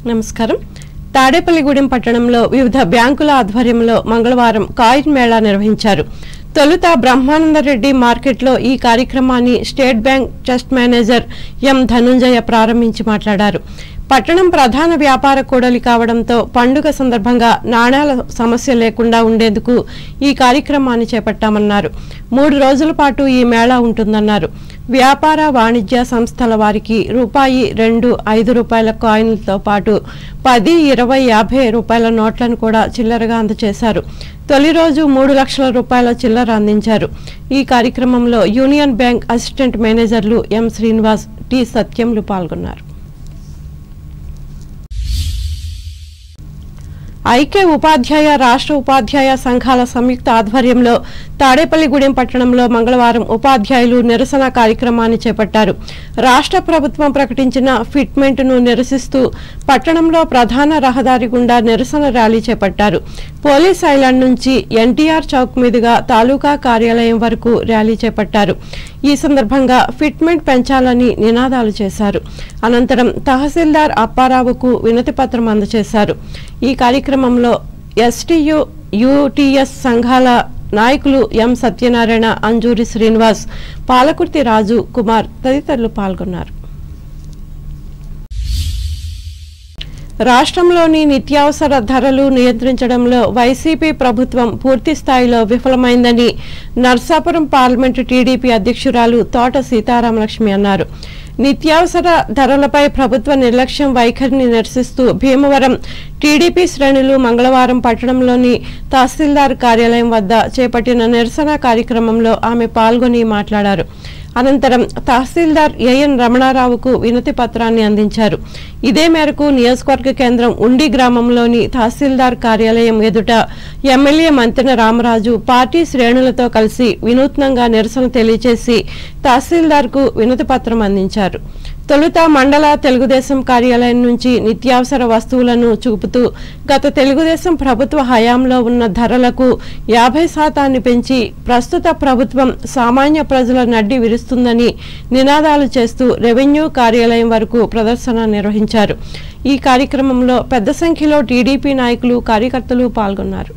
నమస్కారం తాడేపల్లిగూడెం పట్టణంలో వివిధ బ్యాంకుల ఆధ్వర్యంలో మంగళవారం కాయిన్ మేళా నిర్వహించారు తొలుత బ్రహ్మానందరెడ్డి మార్కెట్లో ఈ కార్యక్రమాన్ని state bank trust manager M Dhanunjaya ప్రారంభించి మాట్లాడారు పట్టణం ప్రధాన వ్యాపార కూడలి కావడంతో పండుగ సందర్భంగా నాణాల సమస్య లేకుండా ఉండేందుకు ఈ కార్యక్రమాన్ని చేపట్టామన్నారు మూడు రోజుల పాటు ఈ మేళా ఉంటుందన్నారు వ్యాపార వాణిజ్య సంస్థల వారికి రూపాయి రెండు ఐదు రూపాయల కాయిన్లతో పాటు పది ఇరవై యాభై రూపాయల నోట్లను కూడా చిల్లరగా అందజేశారు తొలి రోజు మూడు లక్షల రూపాయల చిల్లర అందించారు ఈ కార్యక్రమంలో యూనియన్ బ్యాంక్ అసిస్టెంట్ మేనేజర్లు ఎం శ్రీనివాస్ టి సత్యంలు పాల్గొన్నారు ఐక్య ఉపాధ్యాయ రాష్ట్ర ఉపాధ్యాయ సంఘాల సంయుక్త ఆధ్వర్యంలో తాడేపల్లిగూడెం పట్టణంలో మంగళవారం ఉపాధ్యాయులు నిరసన కార్యక్రమాన్ని చేపట్టారు రాష్ట్ర ప్రభుత్వం ప్రకటించిన ఫిట్మెంట్ ను నిరసిస్తూ పట్టణంలో ప్రధాన రహదారి గుండా నిరసన ర్యాలీ చేపట్టారు పోలీస్ ఐలాండ్ నుంచి ఎన్టీఆర్ చౌక్ మీదుగా తాలూకా కార్యాలయం వరకు ర్యాలీ చేపట్టారు ఈ సందర్భంగా ఫిట్మెంట్ పెంచాలని నినాదాలు చేశారు అనంతరం తహసీల్దార్ అప్పారావుకు వినతి పత్రం అందజేశారు ఈ కార్యక్రమంలో ఎస్టీయు యూటీఎస్ సంఘాల నాయకులు ఎం సత్యనారాయణ అంజూరి శ్రీనివాస్ పాలకుర్తి రాజు కుమార్ తదితరులు పాల్గొన్నారు రాష్ట్రంలోని నిత్యావసర ధరలు నియంత్రించడంలో వైసీపీ ప్రభుత్వం పూర్తి స్థాయిలో విఫలమైందని నర్సాపురం పార్లమెంటు టీడీపీ అధ్యక్షురాలు తోట సీతారామలక్ష్మి అన్నారు నిత్యావసర ధరలపై ప్రభుత్వ నిర్లక్ష్యం వైఖరిని నిరసిస్తూ భీమవరం టీడీపీ శ్రేణులు మంగళవారం పట్టణంలోని తహసీల్దార్ కార్యాలయం వద్ద చేపట్టిన నిరసన కార్యక్రమంలో ఆమె పాల్గొని మాట్లాడారు అనంతరం తహసీల్దార్ ఏఎన్ రమణారావుకు వినతి పత్రాన్ని అందించారు ఇదే మేరకు నియోజకవర్గ కేంద్రం ఉండి గ్రామంలోని తహసీల్దార్ కార్యాలయం ఎదుట ఎమ్మెల్యే మంతెన రామరాజు పార్టీ శ్రేణులతో కలిసి వినూత్నంగా నిరసన తెలియజేసి తహసీల్దార్కు వినతి పత్రం అందించారు తొలుత మండల తెలుగుదేశం కార్యాలయం నుంచి నిత్యావసర వస్తువులను చూపుతూ గత తెలుగుదేశం ప్రభుత్వ హయాంలో ఉన్న ధరలకు యాభై శాతాన్ని పెంచి ప్రస్తుత ప్రభుత్వం సామాన్య ప్రజల నడ్డి విరుస్తుందని నినాదాలు చేస్తూ రెవెన్యూ కార్యాలయం వరకు ప్రదర్శన నిర్వహించారు ఈ కార్యక్రమంలో పెద్ద సంఖ్యలో టీడీపీ నాయకులు కార్యకర్తలు పాల్గొన్నారు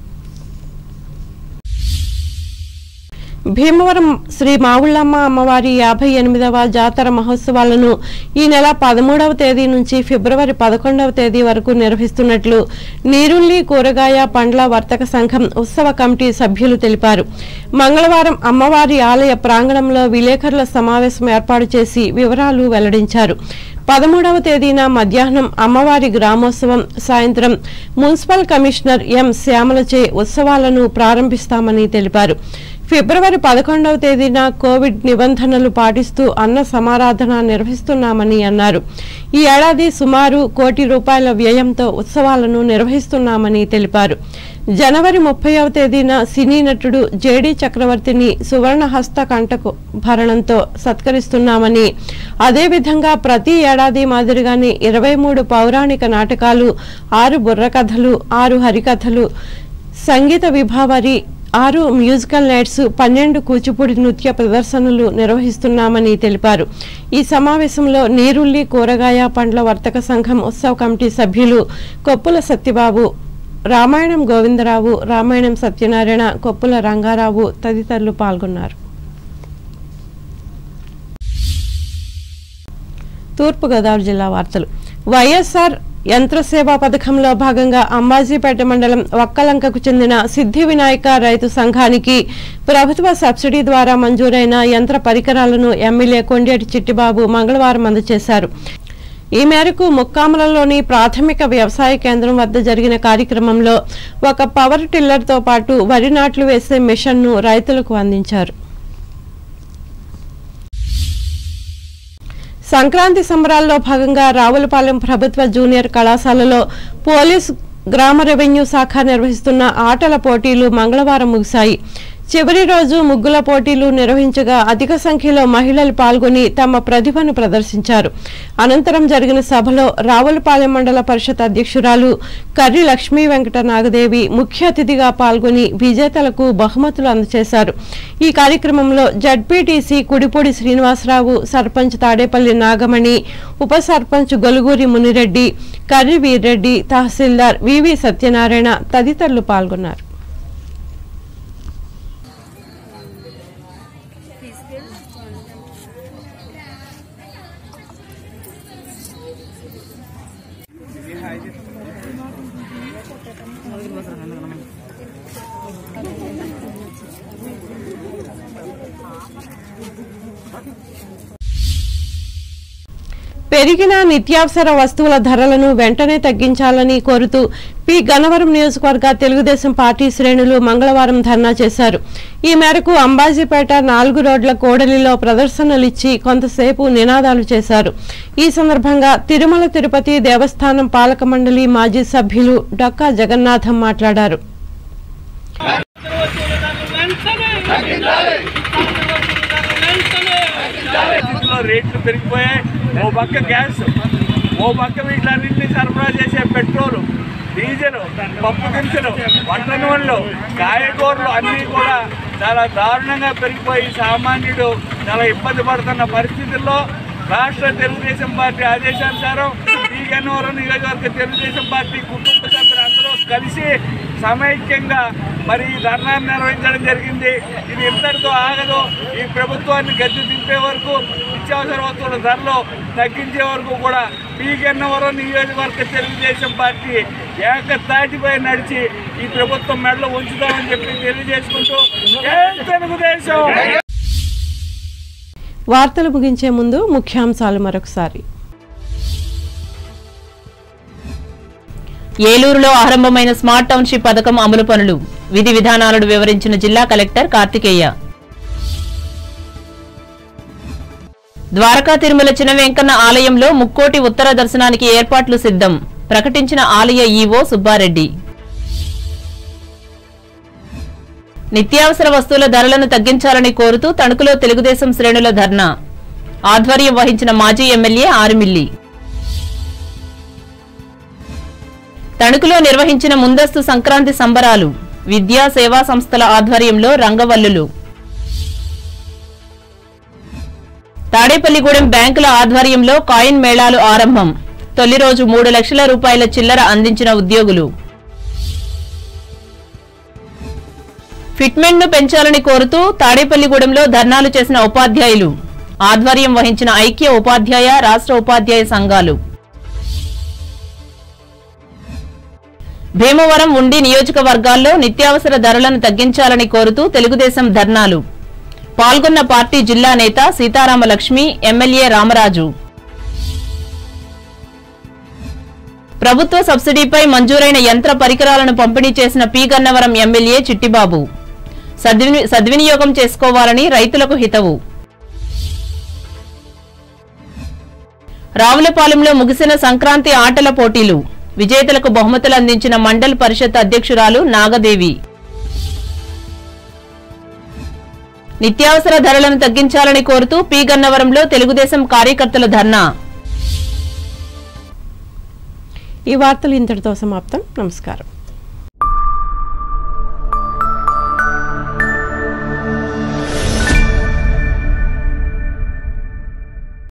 భీమవరం శ్రీ మావుళ్ళమ్మ అమ్మవారి యాభై ఎనిమిదవ జాతర మహోత్సవాలను ఈ నెల పదమూడవ తేదీ నుంచి ఫిబ్రవరి పదకొండవ తేదీ వరకు నిర్వహిస్తున్నట్లు నీరుల్లి కూరగాయ పండ్ల వర్తక సంఘం ఉత్సవ కమిటీ సభ్యులు తెలిపారు మంగళవారం అమ్మవారి ఆలయ ప్రాంగణంలో విలేకరుల సమావేశం ఏర్పాటు చేసి వివరాలు వెల్లడించారు పదమూడవ తేదీన మధ్యాహ్నం అమ్మవారి గ్రామోత్సవం సాయంత్రం మున్సిపల్ కమిషనర్ ఎం శ్యామలచే ఉత్సవాలను ప్రారంభిస్తామని తెలిపారు ఫిబ్రవరి పదకొండవ తేదీన కోవిడ్ నిబంధనలు పాటిస్తూ అన్న సమారాధన నిర్వహిస్తున్నామని అన్నారు ఈ ఏడాది సుమారు కోటి రూపాయల వ్యయంతో ఉత్సవాలను నిర్వహిస్తున్నామని తెలిపారు జనవరి ముప్పైవ తేదీన సినీ నటుడు జేడీ చక్రవర్తిని సువర్ణ హస్త కంటకు భరణంతో సత్కరిస్తున్నామని అదేవిధంగా ప్రతి ఏడాది మాదిరిగానే ఇరవై మూడు పౌరాణిక నాటకాలు ఆరు బుర్రకథలు ఆరు హరికథలు సంగీత విభావరి ఆరు మ్యూజికల్ నైట్స్ పన్నెండు కూచిపూడి నృత్య ప్రదర్శనలు నిర్వహిస్తున్నామని తెలిపారు ఈ సమావేశంలో నీరుల్లి కూరగాయ పండ్ల వర్తక సంఘం ఉత్సవ కమిటీ సభ్యులు కొప్పుల సత్యబాబు రామాయణం గోవిందరావు రామాయణం సత్యనారాయణ కొప్పుల రంగారావు తదితరులు పాల్గొన్నారు తూర్పుగోదావరి జిల్లా వార్తలు వైఎస్ఆర్ యంత్రసేవా పథకంలో భాగంగా అంబాజీపేట మండలం ఒక్కలంకకు చెందిన సిద్ధి వినాయక రైతు సంఘానికి ప్రభుత్వ సబ్సిడీ ద్వారా మంజూరైన యంత్ర పరికరాలను ఎమ్మెల్యే కొండేటి చిట్టిబాబు మంగళవారం అందజేశారు ఈ మేరకు ముక్కామలలోని ప్రాథమిక వ్యవసాయ కేంద్రం వద్ద జరిగిన కార్యక్రమంలో ఒక పవర్ టిల్లర్తో పాటు వరి నాట్లు వేసే మిషన్ను రైతులకు అందించారు సంక్రాంతి సంబరాల్లో భాగంగా రావులపాలెం ప్రభుత్వ జూనియర్ కళాశాలలో పోలీస్ గ్రామ రెవెన్యూ శాఖ నిర్వహిస్తున్న ఆటల పోటీలు మంగళవారం ముగిశాయి చివరి రోజు ముగ్గుల పోటీలు నిర్వహించగా అధిక సంఖ్యలో మహిళలు పాల్గొని తమ ప్రతిభను ప్రదర్శించారు అనంతరం జరిగిన సభలో రావులపాలెం మండల పరిషత్ అధ్యక్షురాలు కర్రి లక్ష్మీ వెంకట నాగదేవి ముఖ్య అతిథిగా పాల్గొని విజేతలకు బహుమతులు అందజేశారు ఈ కార్యక్రమంలో జడ్పీటీసీ కుడిపూడి శ్రీనివాసరావు సర్పంచ్ తాడేపల్లి నాగమణి ఉప సర్పంచ్ గొలుగూరి మునిరెడ్డి కర్రి వీర్రెడ్డి తహసీల్దార్ వివి సత్యనారాయణ తదితరులు పాల్గొన్నారు పెరిగిన నిత్యావసర వస్తువుల ధరలను వెంటనే తగ్గించాలని కోరుతూ పి గన్నవరం నియోజకవర్గ తెలుగుదేశం పార్టీ శ్రేణులు మంగళవారం ధర్నా చేశారు ఈ మేరకు అంబాజీపేట నాలుగు రోడ్ల కోడలిలో ప్రదర్శనలిచ్చి కొంతసేపు నినాదాలు చేశారు ఈ సందర్భంగా తిరుమల తిరుపతి దేవస్థానం పాలక మండలి మాజీ సభ్యులు డొక్కా జగన్నాథం మాట్లాడారు లో రేట్లు పెరిగిపోయాయి ఓ పక్క గ్యాస్ ఓ పక్క వీటిలన్నింటినీ సరఫరా చేసే పెట్రోల్ డీజిల్ పప్పు దినుసులు వంట నూనెలు కాయగూరలు అన్నీ కూడా చాలా దారుణంగా పెరిగిపోయి సామాన్యుడు చాలా ఇబ్బంది పడుతున్న పరిస్థితుల్లో రాష్ట్ర తెలుగుదేశం పార్టీ ఆదేశానుసారం ఈ గన్నవరం నియోజకవర్గ తెలుగుదేశం పార్టీ కుటుంబ సభ్యులందరూ కలిసి సమైక్యంగా మరి ఈ ధర్నాన్ని నిర్వహించడం జరిగింది ఇది ఇంతటితో ఆగదు ఈ ప్రభుత్వాన్ని గద్దె దింపే వరకు నిత్యావసర వస్తువుల ధరలు తగ్గించే వరకు కూడా పీకెన్నవరం నియోజకవర్గ తెలుగుదేశం పార్టీ ఏకతాటిపై నడిచి ఈ ప్రభుత్వం మెడలో ఉంచుతామని చెప్పి తెలియజేసుకుంటూ జై తెలుగుదేశం వార్తలు ముగించే ముందు ముఖ్యాంశాలు మరొకసారి ఏలూరులో ఆరంభమైన స్మార్ట్ టౌన్షిప్ పథకం అమలు పనులు విధి విధానాలను వివరించిన జిల్లా కలెక్టర్ కార్తికేయ ద్వారకా తిరుమల చిన్న వెంకన్న ఆలయంలో ముక్కోటి ఉత్తర దర్శనానికి ఏర్పాట్లు సిద్ధం ప్రకటించిన ఆలయ ఈవో సుబ్బారెడ్డి నిత్యావసర వస్తువుల ధరలను తగ్గించాలని కోరుతూ తణుకులో తెలుగుదేశం శ్రేణుల ధర్నా ఆధ్వర్యం వహించిన మాజీ ఎమ్మెల్యే ఆరుమిల్లి తణుకులో నిర్వహించిన ముందస్తు సంక్రాంతి సంబరాలు విద్యా సేవా సంస్థల ఆధ్వర్యంలో రంగవల్లులు తాడేపల్లిగూడెం బ్యాంకుల ఆధ్వర్యంలో కాయిన్ మేళాలు ఆరంభం తొలి రోజు మూడు లక్షల రూపాయల చిల్లర అందించిన ఉద్యోగులు ఫిట్మెంట్ ను పెంచాలని కోరుతూ తాడేపల్లిగూడెంలో ధర్నాలు చేసిన ఉపాధ్యాయులు ఆధ్వర్యం వహించిన ఐక్య ఉపాధ్యాయ రాష్ట్ర ఉపాధ్యాయ సంఘాలు భీమవరం ఉండి నియోజకవర్గాల్లో నిత్యావసర ధరలను తగ్గించాలని కోరుతూ తెలుగుదేశం ధర్నాలు పాల్గొన్న పార్టీ జిల్లా నేత సీతారామ లక్ష్మి ఎమ్మెల్యే రామరాజు ప్రభుత్వ సబ్సిడీపై మంజూరైన యంత్ర పరికరాలను పంపిణీ చేసిన పి గన్నవరం ఎమ్మెల్యే చిట్టిబాబు సద్విని- సద్వినియోగం చేసుకోవాలని రైతులకు హితవు రావులపాలెంలో ముగిసిన సంక్రాంతి ఆటల పోటీలు విజేతలకు బహుమతులు అందించిన మండల్ పరిషత్ అధ్యక్షురాలు నాగదేవి నిత్యావసర ధరలను తగ్గించాలని కోరుతూ పి గన్నవరంలో తెలుగుదేశం కార్యకర్తల ధర్నా ఈ వార్తలు ఇంతటితో సమాప్తం నమస్కారం